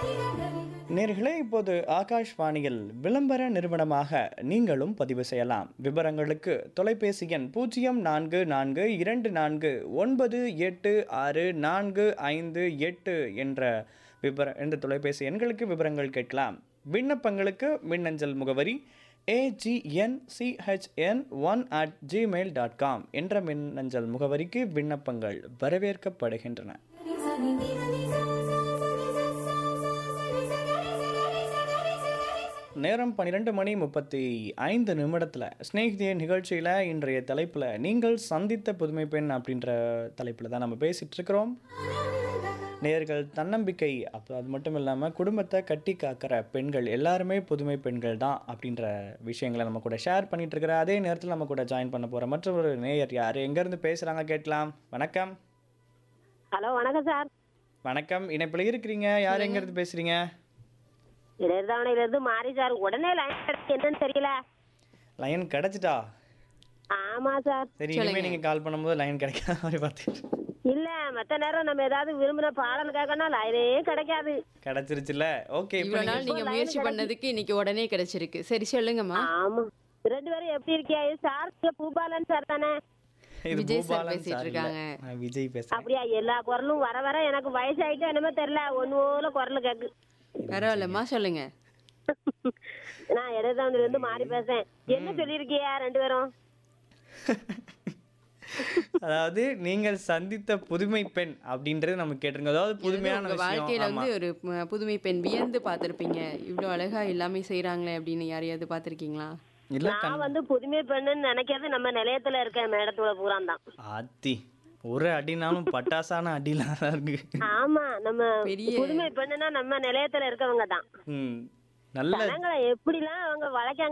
நேர்களே இப்போது ஆகாஷ்வாணியில் விளம்பர நிறுவனமாக நீங்களும் பதிவு செய்யலாம் விவரங்களுக்கு தொலைபேசி எண் பூஜ்ஜியம் நான்கு நான்கு இரண்டு நான்கு ஒன்பது எட்டு ஆறு நான்கு ஐந்து எட்டு என்ற விவர என்ற தொலைபேசி எண்களுக்கு விவரங்கள் கேட்கலாம் விண்ணப்பங்களுக்கு மின்னஞ்சல் முகவரி AGN CHN one at Gmail dot com என்ற மின்னஞ்சல் முகவரிக்கு விண்ணப்பங்கள் வரவேற்கப்படுகின்றன நேரம் பன்னிரெண்டு மணி முப்பத்தி ஐந்து நிமிடத்தில் ஸ்நேகிதிய நிகழ்ச்சியில் இன்றைய தலைப்பில் நீங்கள் சந்தித்த புதுமை பெண் அப்படின்ற தலைப்பில் தான் நம்ம பேசிகிட்டு இருக்கிறோம் நேர்கள் தன்னம்பிக்கை அப்போ அது மட்டும் இல்லாமல் குடும்பத்தை கட்டி காக்கிற பெண்கள் எல்லாருமே புதுமை பெண்கள் தான் அப்படின்ற விஷயங்களை நம்ம கூட ஷேர் பண்ணிட்டு இருக்கிற அதே நேரத்தில் நம்ம கூட ஜாயின் பண்ண போகிற மற்றொரு நேயர் யார் எங்கேருந்து பேசுகிறாங்க கேட்கலாம் வணக்கம் ஹலோ வணக்கம் சார் வணக்கம் இணைப்பில் இருக்கிறீங்க யார் எங்கேருந்து பேசுகிறீங்க இடர்தாவணையில இருந்து மாறி சார் உடனே லைன் கிடைச்சு என்னன்னு தெரியல லைன் கிடச்சிட்டா ஆமா சார் சரி இனிமேல் நீங்கள் கால் பண்ணும்போது லைன் கிடைக்காத மாதிரி பார்த்துட்டு இல்ல மத்த நேரம் நம்ம ஏதாவது விரும்பின பாடல் கேட்கணும் லைனே கிடைக்காது கிடைச்சிருச்சுல ஓகே இப்போ இவ்வளவு நாள் நீங்க முயற்சி பண்ணதுக்கு இன்னைக்கு உடனே கிடைச்சிருக்கு சரி சொல்லுங்கம்மா ஆமா ரெண்டு பேரும் எப்படி இருக்கியா இது சார் நீங்க பூபாலன் சார் தானே இது விஜய் சார் பூபாலன் பேசிட்டு சார் இல்ல. இருக்காங்க. நான் விஜய் பேசுறேன் அப்படியா எல்லா குரலும் வர வர எனக்கு வயசாயிட்டு என்னமோ தெரியல ஒண்ணு போல குரல் கேக்கு பரவாயில்லம்மா சொல்லுங்க நான் இடர்தாவணையில இருந்து மாறி பேசுறேன் என்ன சொல்லியிருக்கியா ரெண்டு பேரும் அதாவது நீங்கள் சந்தித்த புதுமை பெண் அப்படின்றது நம்ம கேட்டிருங்க அதாவது புதுமையான உங்க விஷயம் வாழ்க்கையில ஆமா. வந்து ஒரு ம- புதுமை பெண் வியந்து பார்த்திருப்பீங்க இவ்வளவு அழகா எல்லாமே செய்றாங்களே அப்படின்னு யாரையாவது பார்த்திருக்கீங்களா இல்ல நான் வந்து புதுமை பெண்ணுன்னு நினைக்கிறது நம்ம நிலையத்துல இருக்க மேடத்தோட பூரான் தான் ஆத்தி ஒரு அடினாலும் பட்டாசான அடிலாம் தான் இருக்கு ஆமா நம்ம பெரிய- புதுமை பெண்ணுனா நம்ம நிலையத்துல இருக்கவங்க தான் ம் நல்ல ஜனங்களை எப்படிலாம் அவங்க வளைக்காங்க